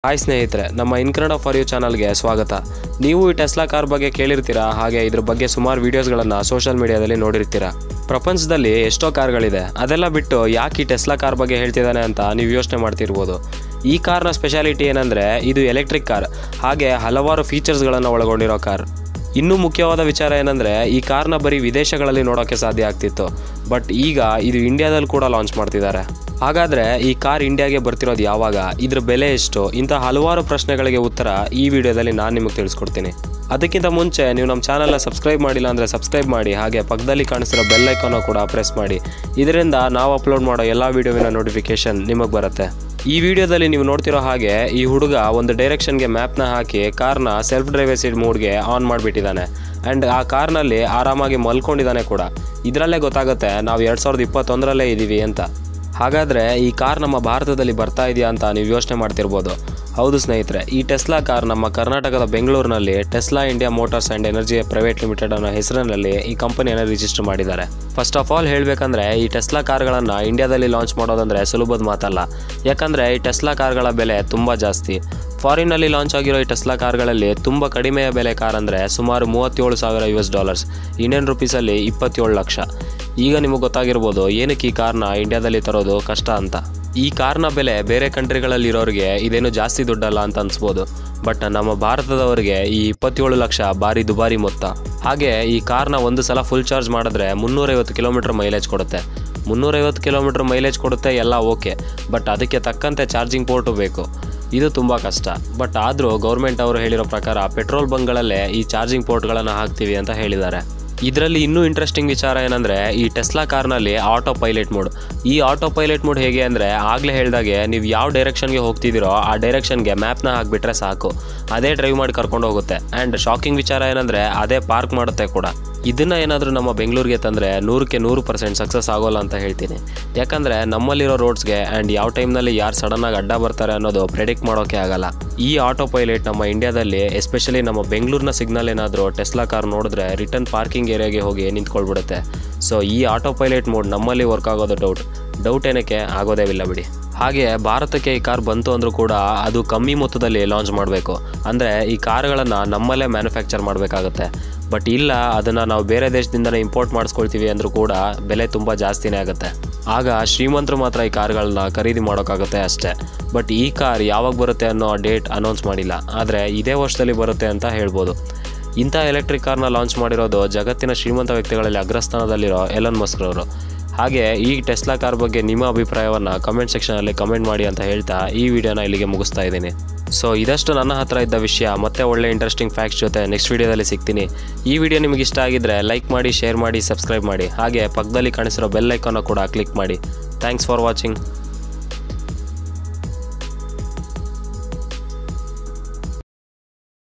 hi ಸ್ನೇಹಿತರೆ ನಮ್ಮ ಇನ್ Kannada for you ಚಾನಲ್ಗೆ ಸ್ವಾಗತ ನೀವು ಈ ಟೆಸ್ಲಾ ಕಾರ್ ಬಗ್ಗೆ ಕೇಳಿರ್ತೀರಾ ಹಾಗೆ ಇದ್ರ ಬಗ್ಗೆ ಸುಮಾರು ವೀಡಿಯೋಸ್ಗಳನ್ನು ಸೋಷಿಯಲ್ ಮೀಡಿಯಾದಲ್ಲಿ ನೋಡಿರ್ತೀರಾ ಪ್ರಪಂಚದಲ್ಲಿ ಎಷ್ಟೋ ಕಾರ್ಗಳಿದೆ ಅದೆಲ್ಲ ಬಿಟ್ಟು ಯಾಕೆ ಈ ಟೆಸ್ಲಾ ಕಾರ್ ಬಗ್ಗೆ ಹೇಳ್ತಿದ್ದಾನೆ ಅಂತ ನೀವು ಯೋಚನೆ ಮಾಡ್ತಿರ್ಬೋದು ಈ ಕಾರ್ನ ಸ್ಪೆಷಾಲಿಟಿ ಏನಂದರೆ ಇದು ಎಲೆಕ್ಟ್ರಿಕ್ ಕಾರ್ ಹಾಗೆ ಹಲವಾರು ಫೀಚರ್ಸ್ಗಳನ್ನು ಒಳಗೊಂಡಿರೋ ಕಾರ್ ಇನ್ನೂ ಮುಖ್ಯವಾದ ವಿಚಾರ ಏನಂದರೆ ಈ ಕಾರ್ನ ಬರೀ ವಿದೇಶಗಳಲ್ಲಿ ನೋಡೋಕ್ಕೆ ಸಾಧ್ಯ ಆಗ್ತಿತ್ತು ಬಟ್ ಈಗ ಇದು ಇಂಡಿಯಾದಲ್ಲಿ ಕೂಡ ಲಾಂಚ್ ಮಾಡ್ತಿದ್ದಾರೆ ಹಾಗಾದರೆ ಈ ಕಾರ್ ಇಂಡಿಯಾಗೆ ಬರ್ತಿರೋದು ಯಾವಾಗ ಇದ್ರ ಬೆಲೆ ಎಷ್ಟು ಇಂಥ ಹಲವಾರು ಪ್ರಶ್ನೆಗಳಿಗೆ ಉತ್ತರ ಈ ವಿಡಿಯೋದಲ್ಲಿ ನಾನು ನಿಮಗೆ ತಿಳಿಸ್ಕೊಡ್ತೀನಿ ಅದಕ್ಕಿಂತ ಮುಂಚೆ ನೀವು ನಮ್ಮ ಚಾನಲ್ನ ಸಬ್ಸ್ಕ್ರೈಬ್ ಮಾಡಿಲ್ಲ ಅಂದರೆ ಸಬ್ಸ್ಕ್ರೈಬ್ ಮಾಡಿ ಹಾಗೆ ಪಕ್ಕದಲ್ಲಿ ಕಾಣಿಸಿರೋ ಬೆಲ್ ಐಕಾನ ಕೂಡ ಪ್ರೆಸ್ ಮಾಡಿ ಇದರಿಂದ ನಾವು ಅಪ್ಲೋಡ್ ಮಾಡೋ ಎಲ್ಲ ವಿಡಿಯೋವಿನ ನೋಟಿಫಿಕೇಶನ್ ನಿಮಗೆ ಬರುತ್ತೆ ಈ ವಿಡಿಯೋದಲ್ಲಿ ನೀವು ನೋಡ್ತಿರೋ ಹಾಗೆ ಈ ಹುಡುಗ ಒಂದು ಡೈರೆಕ್ಷನ್ಗೆ ಮ್ಯಾಪ್ನ ಹಾಕಿ ಕಾರ್ನ ಸೆಲ್ಫ್ ಡ್ರೈವರ್ ಸೀಟ್ ಮೋಡ್ಗೆ ಆನ್ ಮಾಡಿಬಿಟ್ಟಿದ್ದಾನೆ ಆ್ಯಂಡ್ ಆ ಕಾರ್ನಲ್ಲಿ ಆರಾಮಾಗಿ ಮಲ್ಕೊಂಡಿದ್ದಾನೆ ಕೂಡ ಇದರಲ್ಲೇ ಗೊತ್ತಾಗುತ್ತೆ ನಾವು ಎರಡು ಸಾವಿರದ ಇಪ್ಪತ್ತೊಂದರಲ್ಲೇ ಇದ್ದೀವಿ ಅಂತ ಹಾಗಾದರೆ ಈ ಕಾರ್ ನಮ್ಮ ಭಾರತದಲ್ಲಿ ಬರ್ತಾ ಇದೆಯಾ ಅಂತ ನೀವು ಯೋಚನೆ ಮಾಡ್ತಿರ್ಬೋದು ಹೌದು ಸ್ನೇಹಿತರೆ ಈ ಟೆಸ್ಲಾ ಕಾರ್ ನಮ್ಮ ಕರ್ನಾಟಕದ ಬೆಂಗಳೂರಿನಲ್ಲಿ Tesla India motors and energy private limited ಅನ್ನೋ ಹೆಸರಿನಲ್ಲಿ ಈ ಕಂಪನಿಯನ್ನು ರಿಜಿಸ್ಟರ್ ಮಾಡಿದ್ದಾರೆ ಫಸ್ಟ್ ಆಫ್ ಆಲ್ ಹೇಳಬೇಕಂದ್ರೆ ಈ ಟೆಸ್ಲಾ ಕಾರ್ಗಳನ್ನು ಇಂಡಿಯಾದಲ್ಲಿ ಲಾಂಚ್ ಮಾಡೋದಂದರೆ ಸುಲಭದ ಮಾತಲ್ಲ ಯಾಕಂದರೆ ಈ ಟೆಸ್ಲಾ ಕಾರ್ಗಳ ಬೆಲೆ ತುಂಬ ಜಾಸ್ತಿ ಫಾರಿನ್ನಲ್ಲಿ ಲಾಂಚ್ ಆಗಿರೋ ಈ ಟೆಸ್ಲಾ ಕಾರ್ಗಳಲ್ಲಿ ತುಂಬ ಕಡಿಮೆಯ ಬೆಲೆ ಕಾರ್ ಅಂದರೆ ಸುಮಾರು ಮೂವತ್ತೇಳು ಸಾವಿರ ಯು ಎಸ್ ಡಾಲರ್ಸ್ ಇಂಡಿಯನ್ ರುಪೀಸಲ್ಲಿ ಇಪ್ಪತ್ತೇಳು ಲಕ್ಷ ಈಗ ನಿಮಗೆ ಗೊತ್ತಾಗಿರ್ಬೋದು ಏನಕ್ಕೆ ಈ ಕಾರ್ನ ಇಂಡಿಯಾದಲ್ಲಿ ತರೋದು ಕಷ್ಟ ಅಂತ ಈ ಕಾರ್ನ ಬೆಲೆ ಬೇರೆ ಕಂಟ್ರಿಗಳಲ್ಲಿರೋರಿಗೆ ಇದೇನು ಜಾಸ್ತಿ ದುಡ್ಡಲ್ಲ ಅಂತ ಅನ್ಸ್ಬೋದು ಬಟ್ ನಮ್ಮ ಭಾರತದವರಿಗೆ ಈ ಇಪ್ಪತ್ತೇಳು ಲಕ್ಷ ಭಾರಿ ದುಬಾರಿ ಮೊತ್ತ ಹಾಗೆ ಈ ಕಾರ್ನ ಒಂದು ಸಲ ಫುಲ್ ಚಾರ್ಜ್ ಮಾಡಿದ್ರೆ ಮುನ್ನೂರೈವತ್ತು ಕಿಲೋಮೀಟರ್ ಮೈಲೇಜ್ ಕೊಡುತ್ತೆ ಮುನ್ನೂರೈವತ್ತು ಕಿಲೋಮೀಟರ್ ಮೈಲೇಜ್ ಕೊಡುತ್ತೆ ಎಲ್ಲ ಓಕೆ ಬಟ್ ಅದಕ್ಕೆ ತಕ್ಕಂತೆ ಚಾರ್ಜಿಂಗ್ ಪೋರ್ಟು ಬೇಕು ಇದು ತುಂಬ ಕಷ್ಟ ಬಟ್ ಆದರೂ ಗೌರ್ಮೆಂಟ್ ಅವರು ಹೇಳಿರೋ ಪ್ರಕಾರ ಪೆಟ್ರೋಲ್ ಬಂಕ್ಗಳಲ್ಲೇ ಈ ಚಾರ್ಜಿಂಗ್ ಪೋರ್ಟ್ಗಳನ್ನು ಹಾಕ್ತೀವಿ ಅಂತ ಹೇಳಿದ್ದಾರೆ ಇದರಲ್ಲಿ ಇನ್ನೂ ಇಂಟ್ರೆಸ್ಟಿಂಗ್ ವಿಚಾರ ಏನಂದರೆ ಈ ಟೆಸ್ಲಾ ಕಾರ್ನಲ್ಲಿ ಆಟೋ ಪೈಲಟ್ ಮೋಡ್ ಈ ಆಟೋ ಪೈಲಟ್ ಮೋಡ್ ಹೇಗೆ ಅಂದರೆ ಆಗಲೇ ಹೇಳಿದಾಗೆ ನೀವು ಯಾವ ಡೈರೆಕ್ಷನ್ಗೆ ಹೋಗ್ತಿದ್ದೀರೋ ಆ ಡೈರೆಕ್ಷನ್ಗೆ ಮ್ಯಾಪ್ನ ಹಾಕಿಬಿಟ್ರೆ ಸಾಕು ಅದೇ ಡ್ರೈವ್ ಮಾಡಿ ಕರ್ಕೊಂಡು ಹೋಗುತ್ತೆ ಆ್ಯಂಡ್ ಶಾಕಿಂಗ್ ವಿಚಾರ ಏನಂದರೆ ಅದೇ ಪಾರ್ಕ್ ಮಾಡುತ್ತೆ ಕೂಡ ಇದನ್ನು ಏನಾದರೂ ನಮ್ಮ ಬೆಂಗಳೂರಿಗೆ ತಂದರೆ ನೂರಕ್ಕೆ ನೂರು ಪರ್ಸೆಂಟ್ ಸಕ್ಸಸ್ ಆಗೋಲ್ಲ ಅಂತ ಹೇಳ್ತೀನಿ ಯಾಕಂದರೆ ನಮ್ಮಲ್ಲಿರೋ ರೋಡ್ಸ್ಗೆ ಆ್ಯಂಡ್ ಯಾವ ಟೈಮ್ನಲ್ಲಿ ಯಾರು ಸಡನ್ನಾಗಿ ಅಡ್ಡ ಬರ್ತಾರೆ ಅನ್ನೋದು ಪ್ರೆಡಿಕ್ಟ್ ಮಾಡೋಕ್ಕೆ ಆಗಲ್ಲ ಈ ಆಟೋ ಪೈಲಟ್ ನಮ್ಮ ಇಂಡಿಯಾದಲ್ಲಿ ಎಸ್ಪೆಷಲಿ ನಮ್ಮ ಬೆಂಗಳೂರಿನ ಸಿಗ್ನಲ್ ಏನಾದರೂ ಟೆಸ್ಲಾ ಕಾರ್ ನೋಡಿದ್ರೆ ರಿಟರ್ನ್ ಪಾರ್ಕಿಂಗ್ ಏರಿಯಾಗೆ ಹೋಗಿ ನಿಂತ್ಕೊಳ್ಬಿಡುತ್ತೆ ಸೊ ಈ ಆಟೋ ಪೈಲಟ್ ಮೋಡ್ ನಮ್ಮಲ್ಲಿ ವರ್ಕ್ ಆಗೋದು ಡೌಟ್ ಡೌಟ್ ಏನಕ್ಕೆ ಆಗೋದೇ ಇಲ್ಲ ಬಿಡಿ ಹಾಗೆ ಭಾರತಕ್ಕೆ ಈ ಕಾರ್ ಬಂತು ಅಂದರೂ ಕೂಡ ಅದು ಕಮ್ಮಿ ಮೊತ್ತದಲ್ಲಿ ಲಾಂಚ್ ಮಾಡಬೇಕು ಅಂದರೆ ಈ ಕಾರ್ಗಳನ್ನು ನಮ್ಮಲ್ಲೇ ಮ್ಯಾನುಫ್ಯಾಕ್ಚರ್ ಮಾಡಬೇಕಾಗುತ್ತೆ ಬಟ್ ಇಲ್ಲ ಅದನ್ನು ನಾವು ಬೇರೆ ದೇಶದಿಂದನೇ ಇಂಪೋರ್ಟ್ ಮಾಡಿಸ್ಕೊಳ್ತೀವಿ ಅಂದರೂ ಕೂಡ ಬೆಲೆ ತುಂಬ ಜಾಸ್ತಿನೇ ಆಗುತ್ತೆ ಆಗ ಶ್ರೀಮಂತರು ಮಾತ್ರ ಈ ಕಾರ್ಗಳನ್ನ ಖರೀದಿ ಮಾಡೋಕ್ಕಾಗುತ್ತೆ ಅಷ್ಟೇ ಬಟ್ ಈ ಕಾರ್ ಯಾವಾಗ ಬರುತ್ತೆ ಅನ್ನೋ ಡೇಟ್ ಅನೌನ್ಸ್ ಮಾಡಿಲ್ಲ ಆದರೆ ಇದೇ ವರ್ಷದಲ್ಲಿ ಬರುತ್ತೆ ಅಂತ ಹೇಳ್ಬೋದು ಇಂಥ ಎಲೆಕ್ಟ್ರಿಕ್ ಕಾರ್ನ ಲಾಂಚ್ ಮಾಡಿರೋದು ಜಗತ್ತಿನ ಶ್ರೀಮಂತ ವ್ಯಕ್ತಿಗಳಲ್ಲಿ ಅಗ್ರಸ್ಥಾನದಲ್ಲಿರೋ ಎಲನ್ ಮಸ್ಕ್ರವರು ಹಾಗೆ ಈ ಟೆಸ್ಲಾ ಕಾರ್ ಬಗ್ಗೆ ನಿಮ್ಮ ಅಭಿಪ್ರಾಯವನ್ನು ಕಮೆಂಟ್ ಸೆಕ್ಷನಲ್ಲಿ ಕಮೆಂಟ್ ಮಾಡಿ ಅಂತ ಹೇಳ್ತಾ ಈ ವಿಡಿಯೋನ ಇಲ್ಲಿಗೆ ಮುಗಿಸ್ತಾ ಇದ್ದೀನಿ ಸೊ ಇದಷ್ಟು ನನ್ನ ಹತ್ರ ಇದ್ದ ವಿಷಯ ಮತ್ತೆ ಒಳ್ಳೆ ಇಂಟ್ರೆಸ್ಟಿಂಗ್ ಫ್ಯಾಕ್ಟ್ಸ್ ಜೊತೆ ನೆಕ್ಸ್ಟ್ ವಿಡಿಯೋದಲ್ಲಿ ಸಿಗ್ತೀನಿ ಈ ವಿಡಿಯೋ ನಿಮಗೆ ಇಷ್ಟ ಆಗಿದ್ದರೆ ಲೈಕ್ ಮಾಡಿ ಶೇರ್ ಮಾಡಿ ಸಬ್ಸ್ಕ್ರೈಬ್ ಮಾಡಿ ಹಾಗೆ ಪಕ್ಕದಲ್ಲಿ ಕಾಣಿಸಿರೋ ಬೆಲ್ ಐಕಾನ ಕೂಡ ಕ್ಲಿಕ್ ಮಾಡಿ ಥ್ಯಾಂಕ್ಸ್ ಫಾರ್ ವಾಚಿಂಗ್